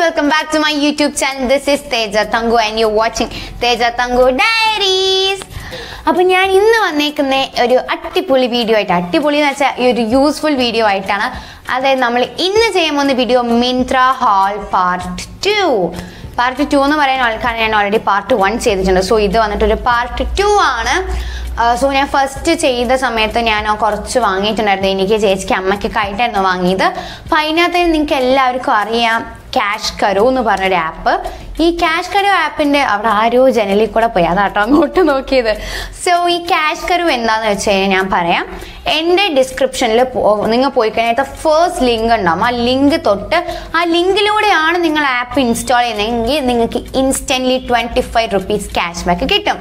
welcome back to my YouTube channel. This is Teja Tangu and you're watching Teja Tangu Diaries. അപ്പൊ ഞാൻ ഇന്ന് വന്നേക്കുന്ന ഒരു അടിപൊളി വീഡിയോ ആയിട്ട് അടിപൊളി എന്ന് വെച്ചാൽ ഈ ഒരു യൂസ്ഫുൾ വീഡിയോ ആയിട്ടാണ് അതായത് നമ്മൾ ഇന്ന് ചെയ്യാൻ പോകുന്ന video Myntra haul part two part two എന്ന് പറയാൻ ആൾക്കാർ ഞാൻ ഓൾറെഡി പാർട്ട് വൺ ചെയ്തിട്ടുണ്ട് സോ ഇത് വന്നിട്ട് ഒരു പാർട്ട് ടു ആണ് സോ ഞാൻ ഫസ്റ്റ് ചെയ്ത സമയത്ത് ഞാൻ കുറച്ച് വാങ്ങിയിട്ടുണ്ടായിരുന്നു എനിക്ക് ചേച്ചിക്ക് അമ്മയ്ക്കൊക്കെ ആയിട്ടായിരുന്നു വാങ്ങിയത് അപ്പോൾ അതിനകത്ത് നിങ്ങൾക്ക് എല്ലാവർക്കും അറിയാം ക്യാഷ് കരു എന്ന് പറഞ്ഞൊരു ആപ്പ് ഈ ക്യാഷ് കരു ആപ്പിന്റെ അവിടെ ആരോ ജനലിൽ കൂടെ പോയി അതാട്ടോ അങ്ങോട്ട് നോക്കിയത് സോ ഈ ക്യാഷ് കരു എന്താന്ന് വെച്ച് കഴിഞ്ഞാൽ ഞാൻ പറയാം എൻ്റെ ഡിസ്ക്രിപ്ഷനിൽ നിങ്ങൾ പോയി കഴിഞ്ഞാൽ ഫേസ്റ്റ് ലിങ്ക് ഉണ്ടാവും ആ ലിങ്ക് തൊട്ട് ആ ലിങ്കിലൂടെയാണ് നിങ്ങൾ ആപ്പ് ഇൻസ്റ്റാൾ ചെയ്യുന്നതെങ്കിൽ നിങ്ങൾക്ക് instantly twenty five rupees cash back കിട്ടും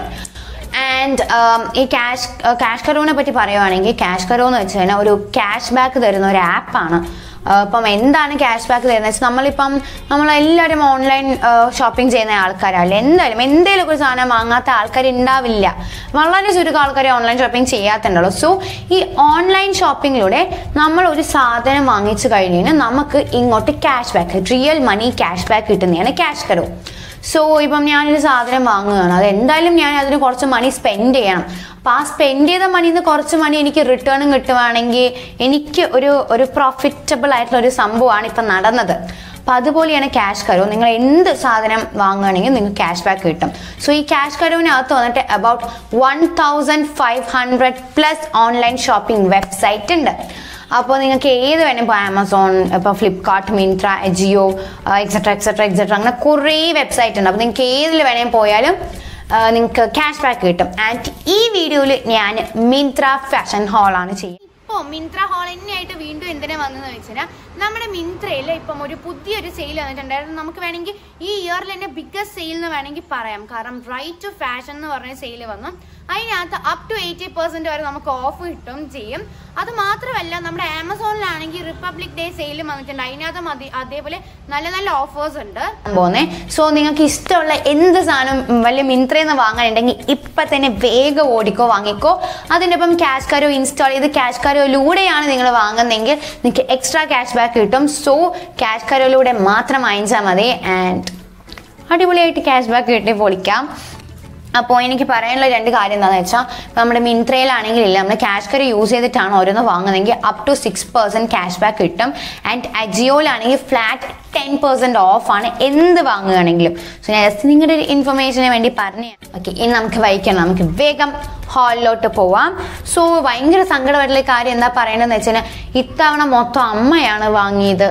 ആൻഡ് ഈ ക്യാഷ് ക്യാഷ് കറോനെ പറ്റി പറയുവാണെങ്കിൽ ക്യാഷ് കറോ എന്ന് വെച്ച് കഴിഞ്ഞാൽ ഒരു ക്യാഷ് ബാക്ക് തരുന്ന ഒരു ആപ്പാണ് ഇപ്പം എന്താണ് ക്യാഷ് ബാക്ക് തരുന്നത് വെച്ചാൽ നമ്മളിപ്പം നമ്മളെല്ലാവരും ഓൺലൈൻ ഷോപ്പിംഗ് ചെയ്യുന്ന ആൾക്കാരല്ലേ എന്തായാലും എന്തെങ്കിലും ഒരു സാധനം വാങ്ങാത്ത ആൾക്കാർ ഉണ്ടാവില്ല വളരെ ചുരുക്കം ആൾക്കാരെ ഓൺലൈൻ ഷോപ്പിംഗ് ചെയ്യാത്തുണ്ടല്ലോ സോ ഈ ഓൺലൈൻ ഷോപ്പിങ്ങിലൂടെ നമ്മൾ ഒരു സാധനം വാങ്ങിച്ചു കഴിഞ്ഞ് കഴിഞ്ഞാൽ നമുക്ക് ഇങ്ങോട്ട് cash back real money cash back കിട്ടുന്നതാണ് ക്യാഷ് കറോ സോ ഇപ്പം ഞാനൊരു സാധനം വാങ്ങുകയാണ് അത് എന്തായാലും ഞാൻ അതിന് കുറച്ച് മണി സ്പെൻഡ് ചെയ്യണം അപ്പം ആ സ്പെൻഡ് ചെയ്ത മണിയിൽ നിന്ന് കുറച്ച് മണി എനിക്ക് റിട്ടേണും കിട്ടുവാണെങ്കിൽ എനിക്ക് ഒരു ഒരു പ്രോഫിറ്റബിൾ ആയിട്ടുള്ള ഒരു സംഭവമാണ് ഇപ്പം നടന്നത് അപ്പം അതുപോലെയാണ് ക്യാഷ് കരോ നിങ്ങൾ എന്ത് സാധനം വാങ്ങുകയാണെങ്കിൽ നിങ്ങൾക്ക് ക്യാഷ് ബാക്ക് കിട്ടും സോ ഈ ക്യാഷ് കരോവിനകത്ത് വന്നിട്ട് about one thousand five hundred plus online shopping website ഉണ്ട് അപ്പോൾ നിങ്ങൾക്ക് ഏത് വേണമെങ്കിൽ ഇപ്പോൾ ആമസോൺ ഇപ്പോൾ Flipkart Myntra Jio etcetera etcetera etcetera അങ്ങനെ കുറേ വെബ്സൈറ്റ് ഉണ്ട് അപ്പോൾ നിങ്ങൾക്ക് ഏതിൽ വേണമെങ്കിൽ പോയാലും നിങ്ങൾക്ക് ക്യാഷ് ബാക്ക് കിട്ടും ആൻഡ് ഈ വീഡിയോയിൽ ഞാൻ മിന്ത്ര ഫാഷൻ ഹാളാണ് ചെയ്യുന്നത് ഇപ്പോൾ മിന്ത്ര ഹാൾ തന്നെയായിട്ട് വീണ്ടും എന്തിനാ വന്നതെന്ന് വെച്ചാൽ നമ്മുടെ മിന്ത്രയിൽ ഇപ്പം ഒരു പുതിയൊരു സെയിൽ വന്നിട്ടുണ്ടായിരുന്നു നമുക്ക് വേണമെങ്കിൽ ഈ ഇയറിൽ തന്നെ ബിഗ്ഗസ്റ്റ് സെയിൽ എന്ന് വേണമെങ്കിൽ പറയാം കാരണം റൈറ്റ് ടു ഫാഷൻ എന്ന് പറഞ്ഞ സെയിൽ വന്നു അതിനകത്ത് അപ് ടു എയ്റ്റി പെർസെന്റ് വരെ നമുക്ക് ഓഫ് കിട്ടും ചെയ്യും അത് മാത്രമല്ല നമ്മുടെ ആമസോണിലാണെങ്കിൽ റിപ്പബ്ലിക് ഡേ സെയിൽ വന്നിട്ടുണ്ട് അതിനകത്ത് മതി അതേപോലെ നല്ല നല്ല ഓഫേഴ്സ് ഉണ്ട് പോന്നെ സോ നിങ്ങൾക്ക് ഇഷ്ടമുള്ള എന്ത് സാധനം വലിയ മിന്ത്രയെന്ന് വാങ്ങാനുണ്ടെങ്കിൽ ഇപ്പൊ തന്നെ വേഗം ഓടിക്കോ വാങ്ങിക്കോ അതിൻ്റെ ഒപ്പം ക്യാഷ് കാരോ ഇൻസ്റ്റാൾ ചെയ്ത് ക്യാഷ് കാരോയിലൂടെയാണ് നിങ്ങൾ വാങ്ങുന്നതെങ്കിൽ നിങ്ങൾക്ക് എക്സ്ട്രാ ക്യാഷ് ബാക്ക് കിട്ടും സോ ക്യാഷ് കാരോയിലൂടെ മാത്രം വാങ്ങിച്ചാൽ മതി ആൻഡ് അടിപൊളിയായിട്ട് ക്യാഷ് ബാക്ക് കിട്ടി പൊളിക്കാം അപ്പോൾ എനിക്ക് പറയാനുള്ള രണ്ട് കാര്യം എന്താണെന്ന് വെച്ചാൽ നമ്മുടെ മിന്ത്രയിലാണെങ്കിൽ ഇല്ല നമ്മൾ ക്യാഷ് കറി യൂസ് ചെയ്തിട്ടാണ് ഓരോന്ന് വാങ്ങുന്നതെങ്കിൽ up to six percent cash back കിട്ടും ആൻഡ് അജിയോയിലാണെങ്കിൽ ഫ്ലാറ്റ് ടെൻ പെർസെൻറ്റ് ഓഫാണ് എന്ത് വാങ്ങുകയാണെങ്കിലും സോ ഞാൻ ജസ്റ്റ് നിങ്ങളുടെ ഒരു ഇൻഫർമേഷന് വേണ്ടി പറഞ്ഞു ഓക്കെ ഇനി നമുക്ക് വൈക്കണം നമുക്ക് വേഗം ഹാളിലോട്ട് പോവാം സോ ഭയങ്കര സങ്കടമായിട്ടുള്ള കാര്യം എന്താ പറയണമെന്ന് വെച്ചാൽ ഇത്തവണ മൊത്തം അമ്മയാണ് വാങ്ങിയത്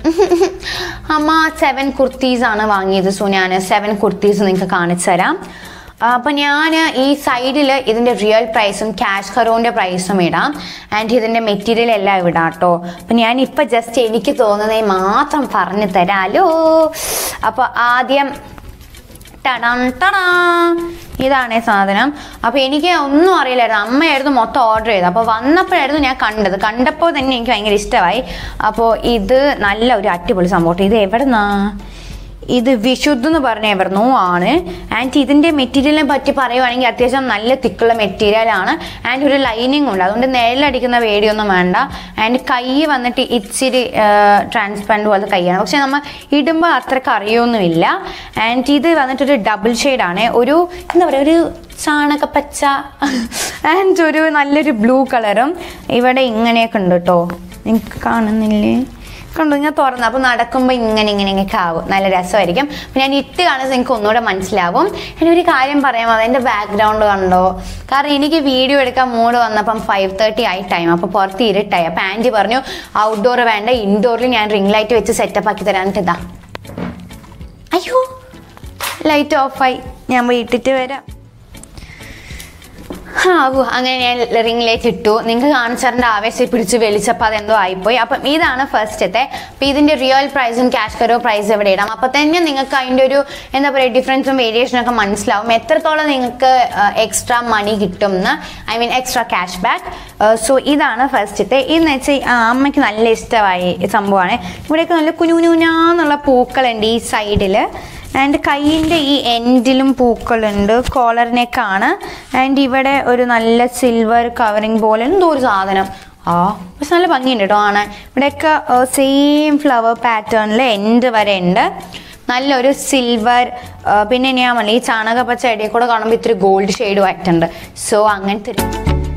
അമ്മ സെവൻ കുർത്തീസ് ആണ് വാങ്ങിയത് സോ ഞാൻ സെവൻ കുർത്തീസ് നിങ്ങൾക്ക് കാണിച്ചു തരാം അപ്പം ഞാൻ ഈ സൈഡിൽ ഇതിൻ്റെ റിയൽ പ്രൈസും ക്യാഷ് കറോൻ്റെ പ്രൈസും ഇടാം ആൻഡ് ഇതിൻ്റെ മെറ്റീരിയൽ എല്ലാം ഇടാം കേട്ടോ അപ്പം ഞാൻ ഇപ്പം ജസ്റ്റ് എനിക്ക് തോന്നുന്നത് മാത്രം പറഞ്ഞു തരാലോ അപ്പോൾ ആദ്യം ടടാൻ ടടാ ഇതാണ് സാധനം അപ്പോൾ എനിക്ക് ഒന്നും അറിയില്ലായിരുന്നു അമ്മയായിരുന്നു മൊത്തം ഓർഡർ ചെയ്തത് അപ്പോൾ വന്നപ്പോഴായിരുന്നു ഞാൻ കണ്ടത് കണ്ടപ്പോൾ തന്നെ എനിക്ക് ഭയങ്കര ഇഷ്ടമായി അപ്പോൾ ഇത് നല്ല ഒരു അടിപൊളി സംഭവം ഇത് എവിടെന്നാ ഇത് വിശുദ്ധ എന്ന് പറഞ്ഞ എവിടുന്നോ ആണ് ആൻഡ് ഇതിൻ്റെ മെറ്റീരിയലിനെ പറ്റി പറയുവാണെങ്കിൽ അത്യാവശ്യം നല്ല തിക്കുള്ള മെറ്റീരിയലാണ് ആൻഡ് ഒരു ലൈനിങ് ഉണ്ട് അതുകൊണ്ട് നിഴലടിക്കുന്ന പേടിയൊന്നും വേണ്ട ആൻഡ് കൈ വന്നിട്ട് ഇച്ചിരി ട്രാൻസ്പെറൻറ്റ് പോലത്തെ കൈയാണ് പക്ഷെ നമ്മൾ ഇടുമ്പോൾ അത്രക്ക് അറിയൊന്നുമില്ല ആൻഡ് ഇത് വന്നിട്ടൊരു ഡബിൾ ഷെയ്ഡാണ് ഒരു എന്താ പറയുക ഒരു ചാണകപ്പച്ച ആൻഡ് ഒരു നല്ലൊരു ബ്ലൂ കളറും ഇവിടെ ഇങ്ങനെയൊക്കെ ഉണ്ട് കേട്ടോ നിങ്ങൾക്ക് കാണുന്നില്ലേ കണ്ടു ഞാൻ തുറന്നു അപ്പോൾ നടക്കുമ്പോൾ ഇങ്ങനെ ഇങ്ങനെ ഇങ്ങനെ ആവും നല്ല രസമായിരിക്കും അപ്പം ഞാൻ ഇട്ട് കാണുന്നത് നിങ്ങൾക്ക് ഒന്നുകൂടെ മനസ്സിലാവും ഇനി ഒരു കാര്യം പറയാം അതെൻ്റെ ബാക്ക്ഗ്രൗണ്ട് കണ്ടോ കാരണം എനിക്ക് വീഡിയോ എടുക്കാൻ മൂഡ് വന്നപ്പം ഫൈവ് തേർട്ടി ആയി ടൈം അപ്പോൾ പുറത്ത് ഇരുട്ടായി അപ്പം ആൻറ്റി പറഞ്ഞു ഔട്ട്ഡോർ വേണ്ട ഇൻഡോറിൽ ഞാൻ റിംഗ് ലൈറ്റ് വെച്ച് സെറ്റപ്പ് ആക്കി തരാനിട്ട് ഇതാ അയ്യോ ലൈറ്റ് ഓഫായി ഞാൻ പോയി ഇട്ടിട്ട് വരാം ആവു അങ്ങനെ ഞാൻ റിംഗ് ലൈറ്റ് ഇട്ടു നിങ്ങൾക്ക് കാണിച്ചറിൻ്റെ ആവേശം പിടിച്ച് വലിച്ചപ്പോൾ അതെന്തോ ആയിപ്പോയി അപ്പം ഇതാണ് ഫസ്റ്റത്തെ അപ്പം ഇതിൻ്റെ റിയൽ പ്രൈസും ക്യാഷ് കരോ പ്രൈസ് എവിടെ ഇടാം അപ്പം തന്നെ നിങ്ങൾക്ക് അതിൻ്റെ ഒരു എന്താ പറയുക ഡിഫറൻസും വേരിയേഷനും ഒക്കെ മനസ്സിലാവും എത്രത്തോളം നിങ്ങൾക്ക് എക്സ്ട്രാ മണി കിട്ടും എന്ന് I mean extra cash back so ഇതാണ് ഫസ്റ്റത്തെ ഇതെന്ന് വെച്ചാൽ അമ്മയ്ക്ക് നല്ല ഇഷ്ടമായി സംഭവമാണ് ഇവിടെയൊക്കെ നല്ല കുനുകുനുകുനാന്നുള്ള പൂക്കളുണ്ട് ഈ സൈഡിൽ ആൻഡ് കൈയിൻ്റെ ഈ എൻഡിലും പൂക്കളുണ്ട് കോളർ നെക്കാണ് ആൻഡ് ഇവിടെ ഒരു നല്ല സിൽവർ കവറിങ് പോലെ എന്തോ ഒരു സാധനം ആ പക്ഷെ നല്ല ഭംഗിയുണ്ട് കേട്ടോ ആണ് ഇവിടെയൊക്കെ സെയിം ഫ്ലവർ പാറ്റേണിൽ എൻഡ് വരെ ഉണ്ട് നല്ലൊരു സിൽവർ പിന്നെ ഞാൻ പറഞ്ഞില്ലേ ഈ ചാണകപ്പച്ച ഇടയിൽ കൂടെ കാണുമ്പോൾ ഇത്തിരി ഗോൾഡ് ഷെയ്ഡും ആയിട്ടുണ്ട് സോ അങ്ങനത്തെ ഒരു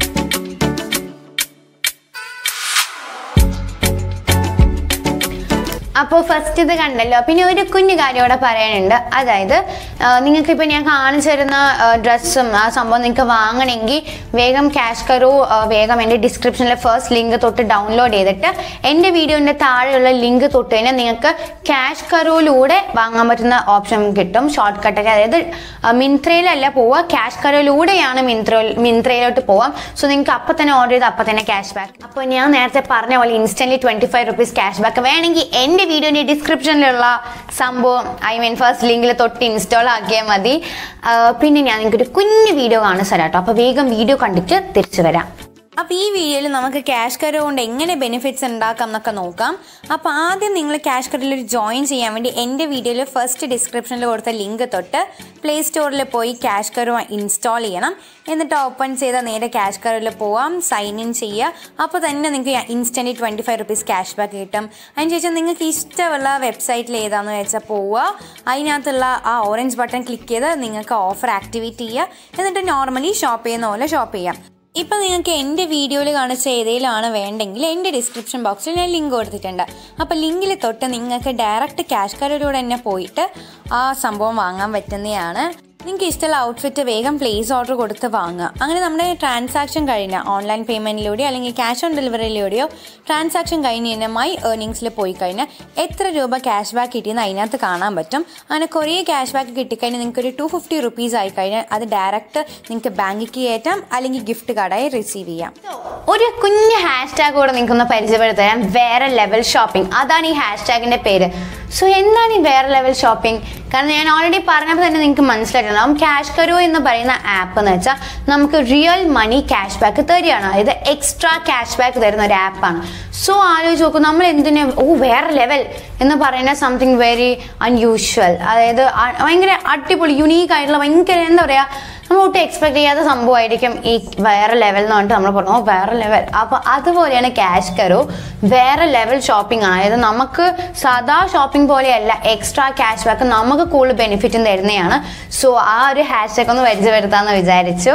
അപ്പോൾ ഫസ്റ്റ് ഇത് കണ്ടല്ലോ പിന്നെ ഒരു കുഞ്ഞു കാര്യം ഇവിടെ പറയാനുണ്ട് അതായത് നിങ്ങൾക്ക് ഇപ്പോൾ ഞാൻ കാണിച്ചു തരുന്ന ഡ്രസ്സും ആ സംഭവം നിങ്ങൾക്ക് വാങ്ങണമെങ്കിൽ വേഗം ക്യാഷ് കറോ വേഗം എൻ്റെ ഡിസ്ക്രിപ്ഷനിലെ ഫസ്റ്റ് ലിങ്ക് തൊട്ട് ഡൗൺലോഡ് ചെയ്തിട്ട് എൻ്റെ വീഡിയോൻ്റെ താഴെയുള്ള ലിങ്ക് തൊട്ട് കഴിഞ്ഞാൽ നിങ്ങൾക്ക് ക്യാഷ് കറോയിലൂടെ വാങ്ങാൻ പറ്റുന്ന ഓപ്ഷൻ കിട്ടും ഷോർട്ട് കട്ടൊക്കെ അതായത് മിന്ത്രയിലല്ല പോവുക ക്യാഷ് കറോയിലൂടെയാണ് മിന്ത്ര മിന്ത്രയിലോട്ട് പോവാം സോ നിങ്ങൾക്ക് അപ്പം തന്നെ ഓർഡർ ചെയ്ത് അപ്പം തന്നെ ക്യാഷ് ബാക്ക് അപ്പോൾ ഞാൻ നേരത്തെ പറഞ്ഞ പോലെ instant twenty five rupees cash back വേണമെങ്കിൽ എൻ്റെ വീഡിയോൻ്റെ ഡിസ്ക്രിപ്ഷനിലുള്ള സംഭവം ഐ മീൻ ഫസ്റ്റ് ലിങ്കിൽ തൊട്ട് ഇൻസ്റ്റാൾ ആക്കിയാൽ മതി ആ, പിന്നെ ഞാൻ നിങ്ങൾക്ക് ഒരു കുഞ്ഞു വീഡിയോ കാണിച്ചു തരാം കേട്ടോ അപ്പോൾ വേഗം വീഡിയോ കണ്ടിട്ട് തിരിച്ചു വരാം അപ്പോൾ ഈ വീഡിയോയിൽ നമുക്ക് ക്യാഷ് കറോ കൊണ്ട് എങ്ങനെ ബെനിഫിറ്റ്സ് ഉണ്ടാക്കാം എന്നൊക്കെ നോക്കാം അപ്പോൾ ആദ്യം നിങ്ങൾ ക്യാഷ് കറിൽ ഒരു ജോയിൻ ചെയ്യാൻ വേണ്ടി എൻ്റെ വീഡിയോയിൽ ഫസ്റ്റ് ഡിസ്ക്രിപ്ഷനിൽ കൊടുത്ത ലിങ്ക് തൊട്ട് പ്ലേ സ്റ്റോറിൽ പോയി ക്യാഷ് കറോ ഇൻസ്റ്റാൾ ചെയ്യണം എന്നിട്ട് ഓപ്പൺ ചെയ്താൽ നേരെ ക്യാഷ് കറിൽ പോവാം സൈൻ ഇൻ ചെയ്യുക അപ്പോൾ തന്നെ നിങ്ങൾക്ക് instant twenty five rupees cash back കിട്ടും അതിനുശേഷം നിങ്ങൾക്ക് ഇഷ്ടമുള്ള വെബ്സൈറ്റിൽ ഏതാണെന്ന് വെച്ചാൽ പോവുക അതിനകത്തുള്ള ആ ഓറഞ്ച് ബട്ടൺ ക്ലിക്ക് ചെയ്ത് നിങ്ങൾക്ക് ഓഫർ ആക്ടിവേറ്റ് ചെയ്യുക എന്നിട്ട് നോർമലി ഷോപ്പ് ചെയ്യുന്ന പോലെ ഷോപ്പ് ചെയ്യാം ഇപ്പം നിങ്ങൾക്ക് എൻ്റെ വീഡിയോയിൽ കാണിച്ച ഏതെങ്കിലുമാണ് വേണ്ടെങ്കിൽ എൻ്റെ ഡിസ്ക്രിപ്ഷൻ ബോക്സിൽ ഞാൻ ലിങ്ക് കൊടുത്തിട്ടുണ്ട് അപ്പോൾ ലിങ്കിൽ തൊട്ട് നിങ്ങൾക്ക് ഡയറക്റ്റ് ക്യാഷ് കാർഡിലൂടെ തന്നെ പോയിട്ട് ആ സംഭവം വാങ്ങാൻ പറ്റുന്നതാണ് നിങ്ങൾക്ക് ഇഷ്ടമുള്ള ഔട്ട്ഫിറ്റ് വേഗം പ്ലേസ് ഓർഡർ കൊടുത്ത് വാങ്ങുക അങ്ങനെ നമ്മുടെ ട്രാൻസാക്ഷൻ കഴിഞ്ഞ ഓൺലൈൻ പേയ്മെൻറ്റിലൂടെയോ അല്ലെങ്കിൽ ക്യാഷ് ഓൺ ഡെലിവറിയിലൂടെയോ ട്രാൻസാക്ഷൻ കഴിഞ്ഞ് കഴിഞ്ഞാൽ മൈ ഏർണിങ്സിൽ പോയി കഴിഞ്ഞാൽ എത്ര രൂപ ക്യാഷ് ബാക്ക് കിട്ടിയെന്ന് അതിനകത്ത് കാണാൻ പറ്റും അങ്ങനെ കുറേ ക്യാഷ് ബാക്ക് കിട്ടിക്കഴിഞ്ഞാൽ നിങ്ങൾക്ക് ഒരു ടു ഫിഫ്റ്റി റുപ്പീസ് ആയി കഴിഞ്ഞാൽ അത് ഡയറക്റ്റ് നിങ്ങൾക്ക് ബാങ്കിലേക്ക് കയറ്റാം അല്ലെങ്കിൽ ഗിഫ്റ്റ് കാർഡായി റിസീവ് ചെയ്യാം ഒരു കുഞ്ഞ് ഹാഷ്ടാഗ് കൂടെ നിങ്ങൾക്ക് ഒന്ന് പരിചയപ്പെടുത്തരാം വേറെ ലെവൽ ഷോപ്പിംഗ് അതാണ് ഈ ഹാഷ്ടാഗിന്റെ പേര് സോ എന്താണ് ഈ വേറെ ലെവൽ ഷോപ്പിംഗ് കാരണം ഞാൻ ഓൾറെഡി പറഞ്ഞപ്പോൾ തന്നെ നിങ്ങൾക്ക് മനസ്സിലായിട്ടുണ്ടാവും ക്യാഷ് കരോ എന്ന് പറയുന്ന ആപ്പ് എന്ന് വെച്ചാൽ നമുക്ക് റിയൽ മണി ക്യാഷ് ബാക്ക് തരികയാണ് അതായത് എക്സ്ട്രാ ക്യാഷ് ബാക്ക് തരുന്ന ഒരു ആപ്പാണ് സോ ആലോചിച്ച് നോക്കും നമ്മൾ എന്തിനാ ഓ വേറെ ലെവൽ എന്ന് പറയുന്ന സംതിങ് വെരി അൺയൂഷ്വൽ അതായത് അ- ഭയങ്കര അടിപൊളി യുണീക്ക് ആയിട്ടുള്ള ഭയങ്കര എന്താ പറയുക നമ്മൾ ഒട്ടും എക്സ്പെക്ട് ചെയ്യാത്ത സംഭവമായിരിക്കും ഈ വേറെ ലെവൽ എന്ന് പറഞ്ഞിട്ട് നമ്മൾ പറഞ്ഞു ഓ വേറെ ലെവൽ അപ്പൊ അതുപോലെയാണ് ക്യാഷ് കറോ വേറെ ലെവൽ ഷോപ്പിംഗ് ആണ് അതായത് നമുക്ക് സാധാ ഷോപ്പിംഗ് പോലെയല്ല എക്സ്ട്രാ ക്യാഷ് ബാക്ക് നമുക്ക് കൂടുതൽ ബെനിഫിറ്റും തരുന്നതാണ് സോ ആ ഒരു ഹാഷ്ടാഗ് ഒന്ന് പരിചയപ്പെടുത്താമെന്ന് വിചാരിച്ചു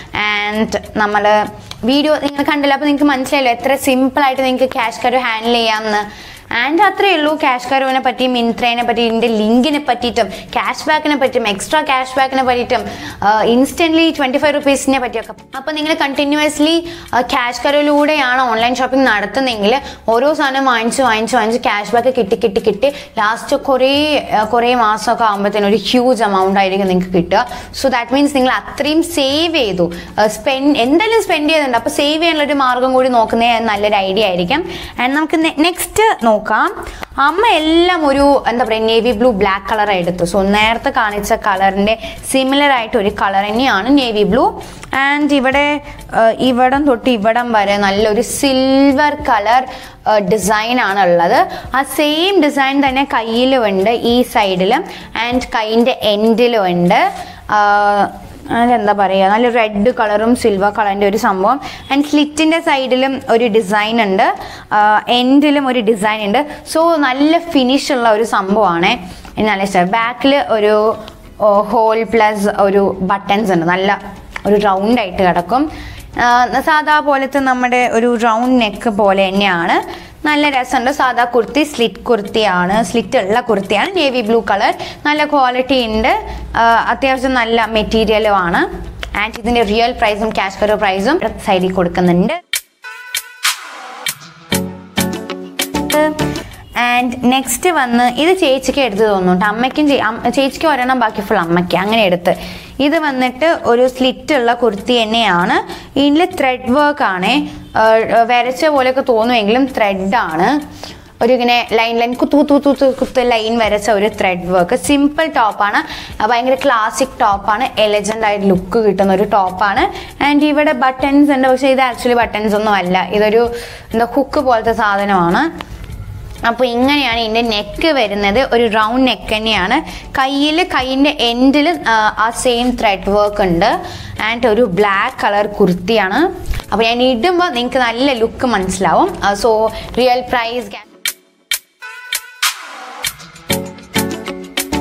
ആൻഡ് നമ്മൾ വീഡിയോ നിങ്ങൾ കണ്ടില്ല അപ്പോൾ നിങ്ങൾക്ക് മനസ്സിലായല്ലോ എത്ര സിമ്പിളായിട്ട് നിങ്ങൾക്ക് ക്യാഷ് കറോ ഹാൻഡിൽ ചെയ്യാമെന്ന് ആൻഡ് അത്രയേ ഉള്ളൂ ക്യാഷ് കറുവിനെ പറ്റിയും മിന്ത്രയെ പറ്റി ഇതിൻ്റെ ലിങ്കിനെ പറ്റിയിട്ടും ക്യാഷ് ബാക്കിനെ പറ്റിയും എക്സ്ട്രാ ക്യാഷ് ബാക്കിനെ പറ്റിയിട്ടും ഇൻസ്റ്റന്റ്ലി ട്വൻറ്റി ഫൈവ് റുപ്പീസിനെ പറ്റിയൊക്കെ അപ്പോൾ നിങ്ങൾ കണ്ടിന്യൂസ്ലി ക്യാഷ് കറുവിലൂടെയാണ് ഓൺലൈൻ ഷോപ്പിംഗ് നടത്തുന്നതെങ്കിൽ ഓരോ സാധനം വാങ്ങിച്ച് വാങ്ങിച്ച് വാങ്ങിച്ച് ക്യാഷ് ബാക്ക് കിട്ടി കിട്ടി കിട്ടി ലാസ്റ്റ് കുറേ ആ, കുറേ മാസമൊക്കെ ആകുമ്പോഴത്തേനും ഒരു ഹ്യൂജ് എമൗണ്ട് ആയിരിക്കും നിങ്ങൾക്ക് കിട്ടുക സോ ദാറ്റ് മീൻസ് നിങ്ങൾ അത്രയും സേവ് ചെയ്തു സ്പെൻഡ് എന്തായാലും സ്പെൻഡ് ചെയ്യുന്നുണ്ട് അപ്പോൾ സേവ് ചെയ്യാനുള്ള ഒരു മാർഗം കൂടി നോക്കുന്നത് നല്ലൊരു ഐഡിയ ആയിരിക്കും ആൻഡ് നമുക്ക് നെക്സ്റ്റ് നോക്കാം അമ്മ എല്ലാം ഒരു എന്താ പറയുക നേവി ബ്ലൂ ബ്ലാക്ക് കളർ എടുത്തു സോ നേരത്തെ കാണിച്ച കളറിൻ്റെ സിമിലർ ആയിട്ട് ഒരു കളർ തന്നെയാണ് നേവി ബ്ലൂ ആൻഡ് ഇവിടെ ആ, ഇവിടം തൊട്ട് ഇവിടം വരെ നല്ലൊരു സിൽവർ കളർ ഡിസൈൻ ആണ് ഉള്ളത് ആ സെയിം ഡിസൈൻ തന്നെ കയ്യിലും ഉണ്ട് ഈ സൈഡിലും ആൻഡ് കൈയിൻ്റെ എൻഡിലും ഉണ്ട് ആ, അതെന്താ പറയുക നല്ല റെഡ് കളറും സിൽവർ കളറിൻ്റെ ഒരു സംഭവം ആൻഡ് സ്ലിറ്റിൻ്റെ സൈഡിലും ഒരു ഡിസൈൻ ഉണ്ട് എൻഡിലും ഒരു ഡിസൈൻ ഉണ്ട് സോ നല്ല ഫിനിഷ് ഉള്ള ഒരു സംഭവമാണ് എനിക്ക് നല്ല ഇഷ്ടമായി ബാക്കിൽ ഒരു ഹോൾ പ്ലസ് ഒരു ബട്ടൺസ് ഉണ്ട് നല്ല ഒരു റൗണ്ട് ആയിട്ട് കിടക്കും ആ, സാധാ പോലത്തെ നമ്മുടെ ഒരു റൗണ്ട് നെക്ക് പോലെ തന്നെയാണ് നല്ല രസമുണ്ട് സാധാ കുർത്തി സ്ലിറ്റ് കുർത്തിയാണ് സ്ലിറ്റ് ഉള്ള കുർത്തിയാണ് നേവി ബ്ലൂ കളർ നല്ല ക്വാളിറ്റി ഉണ്ട് ആ, അത്യാവശ്യം നല്ല മെറ്റീരിയലും ആണ് ആൻഡ് ഇതിന്റെ റിയൽ പ്രൈസും ക്യാഷ് കറോ പ്രൈസും സൈഡിൽ കൊടുക്കുന്നുണ്ട് ആൻഡ് നെക്സ്റ്റ് വന്ന് ഇത് ചേച്ചിക്ക് എടുത്ത് തോന്നുന്നുണ്ട് അമ്മയ്ക്കും ചേ- അമ്മ- ചേച്ചിക്ക് ഒരെണ്ണം ബാക്കി ഫുൾ അമ്മയ്ക്ക് അങ്ങനെ എടുത്ത് ഇത് വന്നിട്ട് ഒരു സ്ലിറ്റ് ഉള്ള കുർത്തി തന്നെയാണ് ഇതിൽ ത്രെഡ് വർക്ക് ആണ് വരച്ച പോലെയൊക്കെ തോന്നുമെങ്കിലും ത്രെഡ് ആണ് ഒരു ഇങ്ങനെ ലൈൻ ലൈൻ കുത്തു കുത്തു കുത്തു കുത്ത് ലൈൻ വരച്ച ഒരു ത്രെഡ് വർക്ക് സിമ്പിൾ ടോപ്പാണ് ഭയങ്കര ക്ലാസിക് ടോപ്പാണ് എലജൻ്റ് ആയിട്ട് ലുക്ക് കിട്ടുന്ന ഒരു ടോപ്പാണ് ആൻഡ് ഇവിടെ ബട്ടൺസ് ഉണ്ട് പക്ഷേ ഇത് ആക്ച്വലി ബട്ടൺസ് ഒന്നും അല്ല ഇതൊരു എന്താ ഹുക്ക് പോലത്തെ സാധനമാണ് അപ്പോൾ ഇങ്ങനെയാണ് ഇതിൻ്റെ നെക്ക് വരുന്നത് ഒരു റൗണ്ട് നെക്ക് തന്നെയാണ് കയ്യിൽ കൈയിൻ്റെ എൻഡിൽ ആ സെയിം ത്രെഡ് വർക്ക് ഉണ്ട് ആൻഡ് ഒരു ബ്ലാക്ക് കളർ കുർത്തിയാണ് അപ്പോൾ ഞാൻ ഇടുമ്പോൾ നിങ്ങൾക്ക് നല്ല ലുക്ക് മനസ്സിലാവും so real price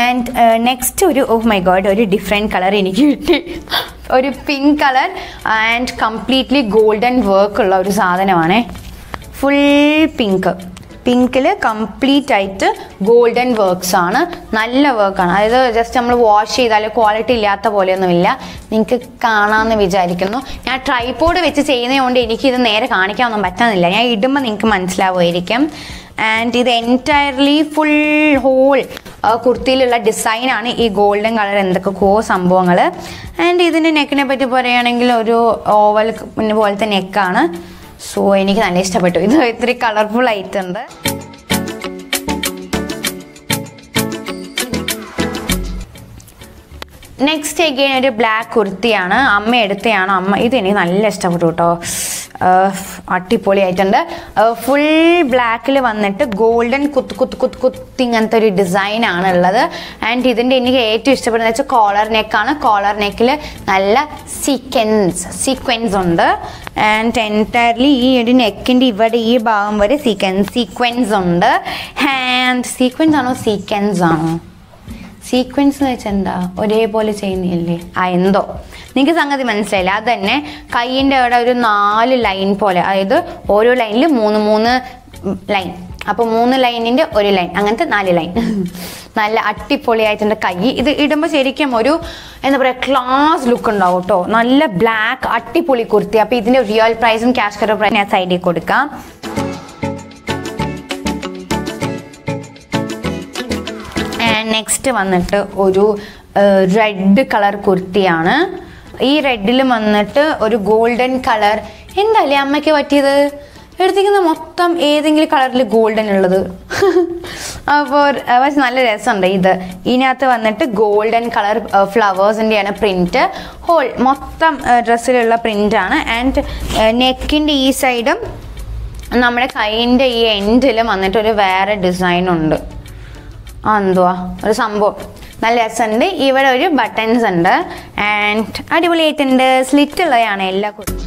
and next ഒരു ഓ മൈ ഗോഡ് ഒരു ഡിഫറെൻറ്റ് കളർ എനിക്ക് കിട്ടി ഒരു pink colour and completely golden work ഉള്ള ഒരു സാധനമാണേ ഫുൾ പിങ്ക് പിങ്കിൽ കംപ്ലീറ്റ് ആയിട്ട് ഗോൾഡൻ വർക്ക്സ് ആണ് നല്ല വർക്കാണ് അതായത് ജസ്റ്റ് നമ്മൾ വാഷ് ചെയ്താൽ ക്വാളിറ്റി ഇല്ലാത്ത പോലെയൊന്നുമില്ല നിങ്ങൾക്ക് കാണാമെന്ന് വിചാരിക്കുന്നു ഞാൻ ട്രൈപോഡ് വെച്ച് ചെയ്യുന്നതുകൊണ്ട് എനിക്കിത് നേരെ കാണിക്കാനൊന്നും പറ്റുന്നില്ല ഞാൻ ഇടുമ്പോൾ നിങ്ങൾക്ക് മനസ്സിലാവുമായിരിക്കും ആൻഡ് ഇത് എൻറ്റയർലി ഫുൾ ഹോൾ കുർത്തിയിലുള്ള ഡിസൈനാണ് ഈ ഗോൾഡൻ കളർ എന്തൊക്കെയോ സംഭവങ്ങൾ ആൻഡ് ഇതിൻ്റെ നെക്കിനെ പറ്റി പറയുകയാണെങ്കിൽ ഒരു ഓവൽ പോലത്തെ നെക്കാണ് സോ എനിക്ക് നല്ല ഇഷ്ടപ്പെട്ടു ഇത് ഇത്തിരി കളർഫുൾ ആയിട്ടുണ്ട് നെക്സ്റ്റ് എഗെയിൻ ഒരു ബ്ലാക്ക് കുർത്തിയാണ് അമ്മ എടുത്തതാണ് അമ്മ ഇത് എനിക്ക് നല്ല ഇഷ്ടപ്പെട്ടു കേട്ടോ അടിപൊളിയായിട്ടുണ്ട് ഫുൾ ബ്ലാക്കിൽ വന്നിട്ട് ഗോൾഡൻ കുത്ത് കുത്ത് കുത്ത് കുത്ത് ഇങ്ങനത്തെ ഒരു ഡിസൈൻ ആണ് ഉള്ളത് ആൻഡ് ഇതിൻ്റെ എനിക്ക് ഏറ്റവും ഇഷ്ടപ്പെടുന്നത് വെച്ചാൽ കോളർ നെക്കാണ് കോളർ നെക്കിൽ നല്ല സീക്വൻസ് സീക്വൻസ് ഉണ്ട് ആൻഡ് എൻറ്റയർലി ഈ ഒരു നെക്കിൻ്റെ ഇവിടെ ഈ ഭാഗം വരെ സീക്വൻസ് സീക്വൻസ് ഉണ്ട് ആൻഡ് സീക്വൻസ് ആണോ സീക്വൻസ് ആണോ സീക്വൻസ് എന്ന് വെച്ചാൽ എന്താ ഒരേപോലെ ചെയ്യുന്നില്ലേ ആ എന്തോ നിങ്ങൾക്ക് സംഗതി മനസ്സിലായില്ല അത് തന്നെ കൈയിൻ്റെ അവിടെ ഒരു നാല് ലൈൻ പോലെ അതായത് ഓരോ ലൈനിൽ മൂന്ന് മൂന്ന് ലൈൻ അപ്പോൾ മൂന്ന് ലൈനിൻ്റെ ഒരു ലൈൻ അങ്ങനത്തെ നാല് ലൈൻ നല്ല അടിപൊളിയായിട്ടുണ്ട് കൈ ഇത് ഇടുമ്പോൾ ശരിക്കും ഒരു എന്താ പറയുക ക്ലാസ് ലുക്ക് ഉണ്ടാവും കേട്ടോ നല്ല ബ്ലാക്ക് അടിപൊളി കുർത്തി അപ്പോൾ ഇതിൻ്റെ റിയൽ പ്രൈസും ക്യാഷ് കറോ പ്രൈസ് ഞാൻ സൈഡിൽ കൊടുക്കാം നെക്സ്റ്റ് വന്നിട്ട് ഒരു റെഡ് കളർ കുർത്തിയാണ് ഈ റെഡിൽ വന്നിട്ട് ഒരു ഗോൾഡൻ കളർ എന്തല്ലേ അമ്മയ്ക്ക് പറ്റിയത് എടുത്തിരിക്കുന്ന മൊത്തം ഏതെങ്കിലും കളറിൽ ഗോൾഡൻ ഉള്ളത് അപ്പോൾ പക്ഷെ നല്ല രസമുണ്ട് ഇത് ഇതിനകത്ത് വന്നിട്ട് ഗോൾഡൻ കളർ ഫ്ലവേഴ്സിൻ്റെയാണ് പ്രിൻറ്റ് ഹോൾ മൊത്തം ഡ്രസ്സിലുള്ള പ്രിൻ്റാണ് ആൻഡ് നെക്കിൻ്റെ ഈ സൈഡും നമ്മുടെ കൈയിൻ്റെ ഈ എൻഡിലും വന്നിട്ട് ഒരു വേറെ ഡിസൈൻ ഉണ്ട് ആ എന്തുവാ ഒരു സംഭവം നല്ല രസമുണ്ട് ഇവിടെ ഒരു ബട്ടൺസ് ഉണ്ട് ആൻഡ് അടിപൊളിയായിട്ടുണ്ട് സ്ലിറ്റ് ഉള്ളതാണ് എല്ലാ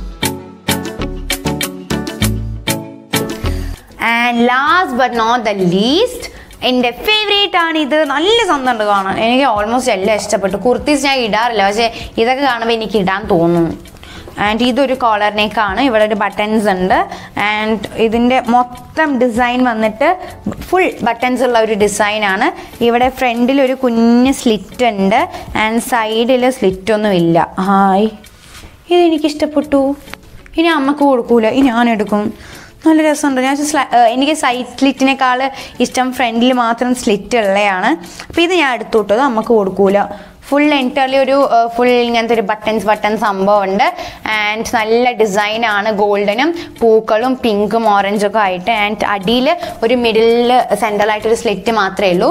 and last but not the least എൻ്റെ ഫേവറേറ്റ് ആണ് ഇത് നല്ല സ്വന്തമുണ്ട് കാണാൻ എനിക്ക് ഓൾമോസ്റ്റ് എല്ലാം ഇഷ്ടപ്പെട്ടു കുർത്തീസ് ഞാൻ ഇടാറില്ല പക്ഷേ ഇതൊക്കെ കാണുമ്പോൾ എനിക്ക് ഇടാൻ തോന്നുന്നു ആൻഡ് ഇതൊരു കോളർ നെക്കാണ് ഇവിടെ ഒരു ബട്ടൺസ് ഉണ്ട് ആൻഡ് ഇതിൻ്റെ മൊത്തം ഡിസൈൻ വന്നിട്ട് ഫുൾ ബട്ടൺസ് ഉള്ള ഒരു ഡിസൈനാണ് ഇവിടെ ഫ്രണ്ടിൽ ഒരു കുഞ്ഞ് സ്ലിറ്റ് ഉണ്ട് ആൻഡ് സൈഡിൽ സ്ലിറ്റൊന്നും ഇല്ല ഹായ് ഇതെനിക്ക് ഇഷ്ടപ്പെട്ടു ഇനി അമ്മക്ക് കൊടുക്കൂല ഇനി ഞാൻ എടുക്കും നല്ല രസമുണ്ട് ഞാൻ സ്ല- ഏഹ് എനിക്ക് സൈഡ് സ്ലിറ്റിനേക്കാൾ ഇഷ്ടം ഫ്രണ്ടിൽ മാത്രം സ്ലിറ്റ് ഉള്ളതാണ് അപ്പോൾ ഇത് ഞാൻ എടുത്തു വിട്ടത് അമ്മക്ക് കൊടുക്കൂല ഫുൾ എൻറ്റർലി ഒരു ഫുൾ ഇങ്ങനത്തെ ഒരു ബട്ടൺസ് ബട്ടൺ സംഭവം ഉണ്ട് ആൻഡ് നല്ല ഡിസൈനാണ് ഗോൾഡനും പൂക്കളും പിങ്കും ഓറഞ്ചും ഒക്കെ ആയിട്ട് ആൻഡ് അടിയിൽ ഒരു മിഡിലിൽ സെൻട്രലായിട്ടൊരു സ്ലിറ്റ് മാത്രമേ ഉള്ളൂ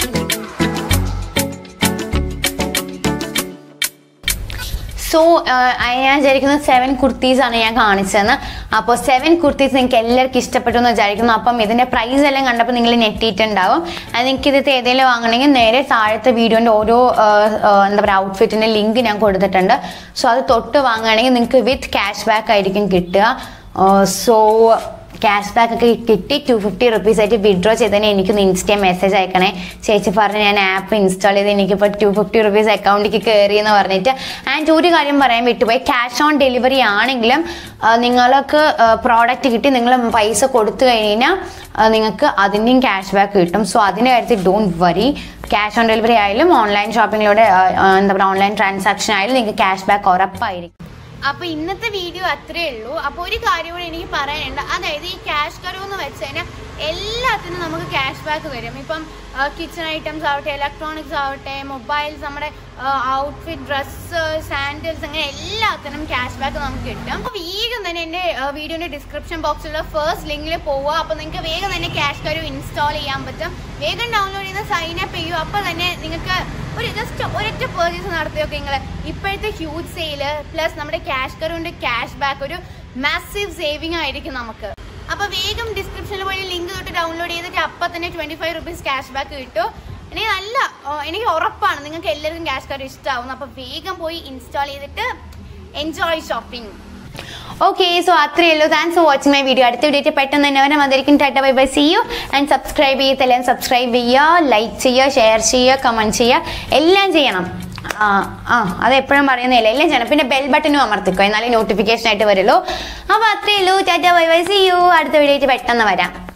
സോ ഞാൻ വിചാരിക്കുന്നത് സെവൻ കുർത്തീസ് ആണ് ഞാൻ കാണിച്ചതെന്ന് അപ്പോൾ സെവൻ കുർത്തീസ് നിങ്ങൾക്ക് എല്ലാവർക്കും ഇഷ്ടപ്പെട്ടു എന്ന് വിചാരിക്കുന്നു അപ്പം ഇതിൻ്റെ പ്രൈസ് എല്ലാം കണ്ടപ്പോൾ നിങ്ങൾ നെറ്റിയിട്ടുണ്ടാവും അത് നിങ്ങൾക്ക് ഇത് ഏതെങ്കിലും വാങ്ങണമെങ്കിൽ നേരെ താഴത്തെ വീഡിയോൻ്റെ ഓരോ ആ, ആ, എന്താ പറയുക ഔട്ട്ഫിറ്റിൻ്റെ ലിങ്ക് ഞാൻ കൊടുത്തിട്ടുണ്ട് സോ അത് തൊട്ട് വാങ്ങുകയാണെങ്കിൽ നിങ്ങൾക്ക് വിത്ത് ക്യാഷ് ബാക്ക് ആയിരിക്കും കിട്ടുക സോ ക്യാഷ് ബാക്ക് ഒക്കെ കിട്ടി ടു ഫിഫ്റ്റി റുപ്പീസ് ആയിട്ട് വിഡ്രോ ചെയ്തതിന് എനിക്കൊന്ന് ഇൻസ്റ്റ മെസ്സേജ് അയക്കണേ ചേച്ചി പറഞ്ഞ് ഞാൻ ആപ്പ് ഇൻസ്റ്റാൾ ചെയ്ത് എനിക്കിപ്പോൾ ടു ഫിഫ്റ്റി റുപ്പീസ് അക്കൗണ്ടിലേക്ക് കയറി എന്ന് പറഞ്ഞിട്ട് ആൻഡ് ഒരു കാര്യം പറയാൻ വിട്ടുപോയി ക്യാഷ് ഓൺ ഡെലിവറി ആണെങ്കിലും ആ, നിങ്ങൾക്ക് പ്രോഡക്റ്റ് കിട്ടി നിങ്ങൾ പൈസ കൊടുത്തു കഴിഞ്ഞാൽ നിങ്ങൾക്ക് അതിൻ്റെയും ക്യാഷ് ബാക്ക് കിട്ടും സോ അതിൻ്റെ കാര്യത്തിൽ don't worry cash on delivery ആയാലും ഓൺലൈൻ ഷോപ്പിങ്ങിലൂടെ എന്താ പറയുക ഓൺലൈൻ ട്രാൻസാക്ഷൻ ആയാലും നിങ്ങൾക്ക് ക്യാഷ് ബാക്ക് ഉറപ്പായിരിക്കും അപ്പൊ ഇന്നത്തെ വീഡിയോ അത്രേ ഉള്ളൂ അപ്പൊ ഒരു കാര്യം കൂടി എനിക്ക് പറയാനുണ്ട് അതായത് ഈ ക്യാഷ് കറോ എന്ന് വെച്ച് കഴിഞ്ഞാൽ എല്ലാത്തിനും നമുക്ക് ക്യാഷ് ബാക്ക് വരും ഇപ്പം കിച്ചൺ ഐറ്റംസ് ആവട്ടെ ഇലക്ട്രോണിക്സ് ആവട്ടെ മൊബൈൽസ് നമ്മുടെ ഔട്ട്ഫിറ്റ് ഡ്രസ്സ് സാൻഡൽസ് അങ്ങനെ എല്ലാത്തിനും ക്യാഷ് ബാക്ക് നമുക്ക് കിട്ടും അപ്പൊ വേഗം തന്നെ എൻ്റെ വീഡിയോന്റെ ഡിസ്ക്രിപ്ഷൻ ബോക്സിലുള്ള ഫസ്റ്റ് ലിങ്കിൽ പോവുക അപ്പൊ നിങ്ങൾക്ക് വേഗം തന്നെ ക്യാഷ് കറോ ഇൻസ്റ്റാൾ ചെയ്യാൻ പറ്റും വേഗം ഡൗൺലോഡ് ചെയ്ത് സൈൻ അപ്പ് ചെയ്യൂ അപ്പൊ തന്നെ നിങ്ങൾക്ക് ഒരു ജസ്റ്റ് ഒരൊറ്റ പേർച്ചേസ് നടത്തിയൊക്കെ നിങ്ങൾ ഇപ്പോഴത്തെ ഹ്യൂജ് സെയില് പ്ലസ് നമ്മുടെ ക്യാഷ് കറുവിന്റെ ക്യാഷ് ബാക്ക് ഒരു മാസീവ് സേവിങ് ആയിരിക്കും നമുക്ക് അപ്പൊ വേഗം ഡിസ്ക്രിപ്ഷനിൽ പോയി ലിങ്ക് തൊട്ട് ഡൗൺലോഡ് ചെയ്തിട്ട് അപ്പൊ തന്നെ twenty five rupees cash back കിട്ടും എനിക്ക് നല്ല ഓ, എനിക്ക് ഉറപ്പാണ് നിങ്ങൾക്ക് എല്ലാവർക്കും ക്യാഷ് കാർഡ് ഇഷ്ടമാവും അപ്പൊ വേഗം പോയി ഇൻസ്റ്റാൾ ചെയ്തിട്ട് എൻജോയ് ഷോപ്പിംഗ് ഓക്കെ സോ അത്രയേ ഉള്ളൂ thanks for watching my video അടുത്ത വീഡിയോ പെട്ടെന്ന് തന്നെ വരാൻ വന്നിരിക്കും tata bye bye see you and subscribe ചെയ്യത്തെല്ലാം സബ്സ്ക്രൈബ് ചെയ്യുക ലൈക്ക് ചെയ്യുക ഷെയർ ചെയ്യുക കമൻറ്റ് ചെയ്യുക എല്ലാം ചെയ്യണം ആ ആ അത് എപ്പോഴും പറയുന്നില്ല എല്ലാം ചെയ്യണം പിന്നെ ബെൽ ബട്ടനും അമർത്തിക്കോ എന്നാലേ നോട്ടിഫിക്കേഷൻ ആയിട്ട് വരുള്ളൂ അപ്പോൾ അത്രയേ ഉള്ളൂ tata bye bye see you അടുത്ത വീഡിയോ പെട്ടെന്ന് വരാം